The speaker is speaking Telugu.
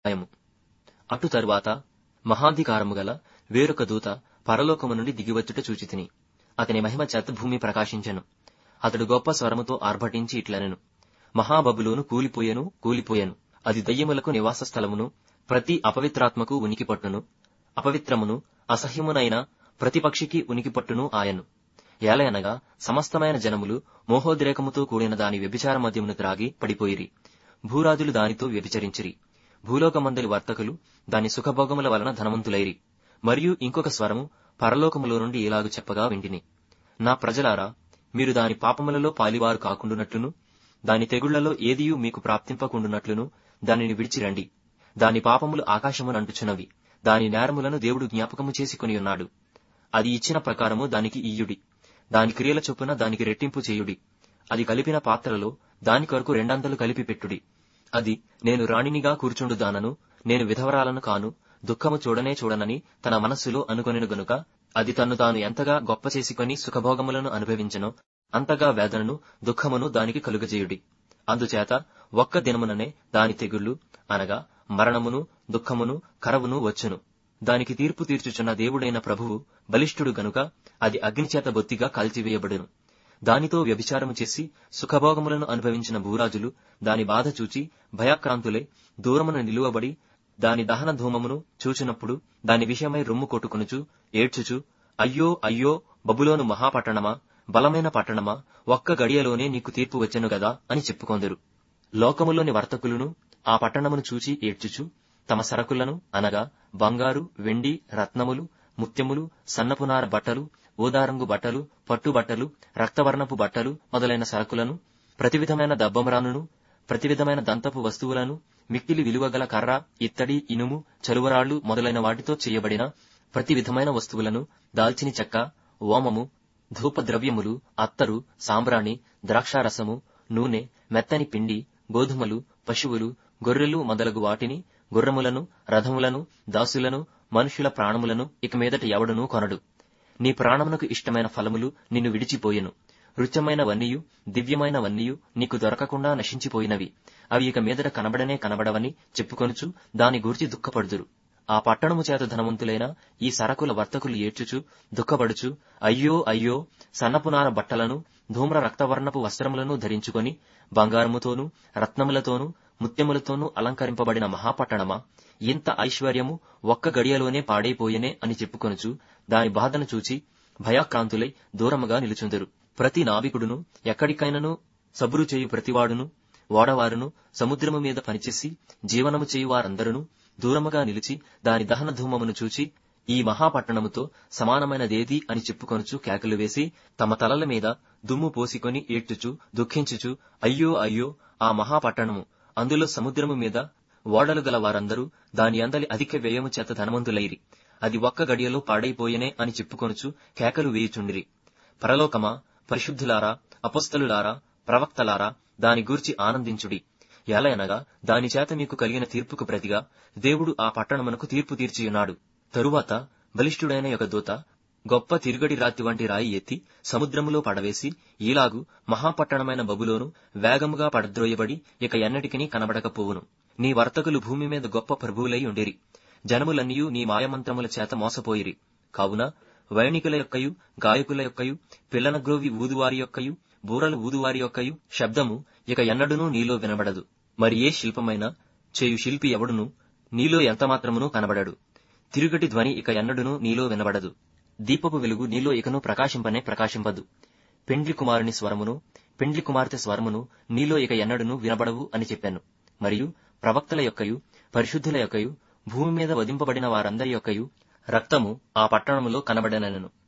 అధ్యాయము అటు తరువాత మహాధికారము గల వేరొక దూత పరలోకము నుండి దిగివచ్చుట చూచితిని అతని మహిమ చేత భూమి ప్రకాశించెను అతడు గొప్ప స్వరముతో ఆర్భటించి ఇట్లనెను మహాబబులోను కూలిపోయెను కూలిపోయెను అది దయ్యములకు నివాస స్థలమును ప్రతి అపవిత్రాత్మకు ఉనికి పట్టును అపవిత్రమును అసహ్యమునైన ప్రతి పక్షికి ఉనికి పట్టును ఆయను ఏలయనగా సమస్తమైన జనములు మోహోద్రేకముతో కూడిన దాని వ్యభిచార మద్యమును త్రాగి పడిపోయిరి భూరాజులు దానితో వ్యభిచరించిరి భూలోకమందలి వర్తకులు దాని సుఖభోగముల వలన ధనవంతులైరి మరియు ఇంకొక స్వరము పరలోకములో నుండి ఇలాగు చెప్పగా వింటిని నా ప్రజలారా మీరు దాని పాపములలో పాలివారు కాకుండునట్లును దాని తెగుళ్లలో ఏదియూ మీకు ప్రాప్తింపకుండునట్లును దానిని విడిచిరండి దాని పాపములు ఆకాశమునంటుచున్నవి దాని నేరములను దేవుడు జ్ఞాపకము చేసుకుని ఉన్నాడు అది ఇచ్చిన ప్రకారము దానికి ఇయ్యుడి దాని క్రియల చొప్పున దానికి రెట్టింపు చేయుడి అది కలిపిన పాత్రలో దాని కొరకు రెండంతలు కలిపి పెట్టుడి అది నేను రాణినిగా కూర్చుండు దానను నేను విధవరాలను కాను దుఃఖము చూడనే చూడనని తన మనస్సులో అనుకొనెను గనుక అది తన్ను తాను ఎంతగా గొప్ప చేసుకొని సుఖభోగములను అనుభవించెనో అంతగా వేదనను దుఃఖమును దానికి కలుగజేయుడి అందుచేత ఒక్క దినముననే దాని తెగుళ్లు అనగా మరణమును దుఃఖమును కరవును వచ్చును దానికి తీర్పు తీర్చుచున్న దేవుడైన ప్రభువు బలిష్ఠుడు గనుక అది అగ్నిచేత బొత్తిగా కాల్చివేయబడును దానితో వ్యభిచారము చేసి సుఖభోగములను అనుభవించిన భూరాజులు దాని బాధ చూచి భయాక్రాంతులై దూరమున నిలువబడి దాని దహన ధూమమును చూచినప్పుడు దాని విషయమై రొమ్ము కొట్టుకునుచు ఏడ్చుచు అయ్యో అయ్యో బబులోను మహాపట్టణమా బలమైన పట్టణమా ఒక్క గడియలోనే నీకు తీర్పు వచ్చెను గదా అని చెప్పుకొందరు లోకములోని వర్తకులను ఆ పట్టణమును చూచి ఏడ్చుచు తమ సరకులను అనగా బంగారు వెండి రత్నములు ముత్యములు సన్నపునార బట్టలు ఊదారంగు బట్టలు పట్టు బట్టలు రక్తవర్ణపు బట్టలు మొదలైన సరకులను ప్రతి విధమైన దబ్బమరానును ప్రతి విధమైన దంతపు వస్తువులను మిక్కిలి విలువగల కర్ర ఇత్తడి ఇనుము చలువరాళ్లు మొదలైన వాటితో చేయబడిన ప్రతి విధమైన వస్తువులను దాల్చిని చెక్క ఓమము ధూపద్రవ్యములు అత్తరు సాంబ్రాణి ద్రాక్షారసము నూనె మెత్తని పిండి గోధుమలు పశువులు గొర్రెలు మొదలగు వాటిని గుర్రములను రథములను దాసులను మనుషుల ప్రాణములను ఇక మీదట ఎవడునూ కొనడు నీ ప్రాణమునకు ఇష్టమైన ఫలములు నిన్ను విడిచిపోయెను రుచమైన వన్నియు దివ్యమైన వన్నియు నీకు దొరకకుండా నశించిపోయినవి అవి ఇక మీదట కనబడనే కనబడవని చెప్పుకొనుచు దాని గూర్చి దుఃఖపడుదురు ఆ పట్టణము చేత ధనవంతులైన ఈ సరకుల వర్తకులు ఏడ్చుచు దుఃఖపడుచు అయ్యో అయ్యో సన్నపునార బట్టలను ధూమ్ర రక్తవర్ణపు వస్త్రములను ధరించుకొని బంగారముతోనూ రత్నములతోనూ ముత్యములతోనూ అలంకరింపబడిన మహాపట్టణమా ఇంత ఐశ్వర్యము ఒక్క గడియలోనే పాడైపోయెనే అని చెప్పుకొనుచు దాని బాధను చూచి భయాక్రాంతులై దూరముగా నిలుచుందరు ప్రతి నావికుడును ఎక్కడికైనను సబురు చేయు ప్రతివాడును ఓడవారును సముద్రము మీద పనిచేసి జీవనము చేయు వారందరూ దూరముగా నిలిచి దాని దహన ధూమమును చూచి ఈ మహాపట్టణముతో సమానమైనదేది అని చెప్పుకొనుచు కేకలు వేసి తమ తలల మీద దుమ్ము పోసికొని ఏడ్చుచు దుఃఖించుచు అయ్యో అయ్యో ఆ మహాపట్టణము అందులో సముద్రము మీద ఓడలు గల వారందరూ దాని అందలి అధిక వ్యయము చేత ధనవంతులైరి అది ఒక్క గడియలో పాడైపోయెనే అని చెప్పుకొనుచు కేకలు వేయుచుండిరి పరలోకమా పరిశుద్ధులారా అపస్తలులారా ప్రవక్తలారా దాని గూర్చి ఆనందించుడి ఎలయనగా దాని చేత మీకు కలిగిన తీర్పుకు ప్రతిగా దేవుడు ఆ పట్టణమునకు తీర్పు తీర్చియున్నాడు తరువాత బలిష్ఠుడైన ఒక దూత గొప్ప తిరుగడి రాతి వంటి రాయి ఎత్తి సముద్రములో పడవేసి ఈలాగు మహాపట్టణమైన బబులోను వేగముగా పడద్రోయబడి ఇక ఎన్నటికినీ కనబడకపోవును నీ వర్తకులు భూమి మీద గొప్ప ప్రభువులై ఉండిరి జనములన్నీయూ నీ మాయమంత్రముల చేత మోసపోయిరి కావున వైణికుల యొక్కయు గాయకుల యొక్కయు పిల్లనగ్రోవి ఊదువారి యొక్కయు బూరలు ఊదువారి యొక్కయు శబ్దము ఇక ఎన్నడూనూ నీలో వినబడదు మరి ఏ శిల్పమైనా చేయు శిల్పి ఎవడును నీలో ఎంతమాత్రమునూ కనబడడు తిరుగటి ధ్వని ఇక ఎన్నడూనూ నీలో వినబడదు దీపపు వెలుగు నీలో ఇకను ప్రకాశింపనే ప్రకాశింపదు పెండ్లి కుమారుని స్వరమును పెండ్లి కుమార్తె స్వరమును నీలో ఇక ఎన్నడూనూ వినబడవు అని చెప్పాను మరియు ప్రవక్తల యొక్కయు పరిశుద్ధుల యొక్కయు భూమి మీద వధింపబడిన వారందరి యొక్కయు రక్తము ఆ పట్టణములో కనబడనను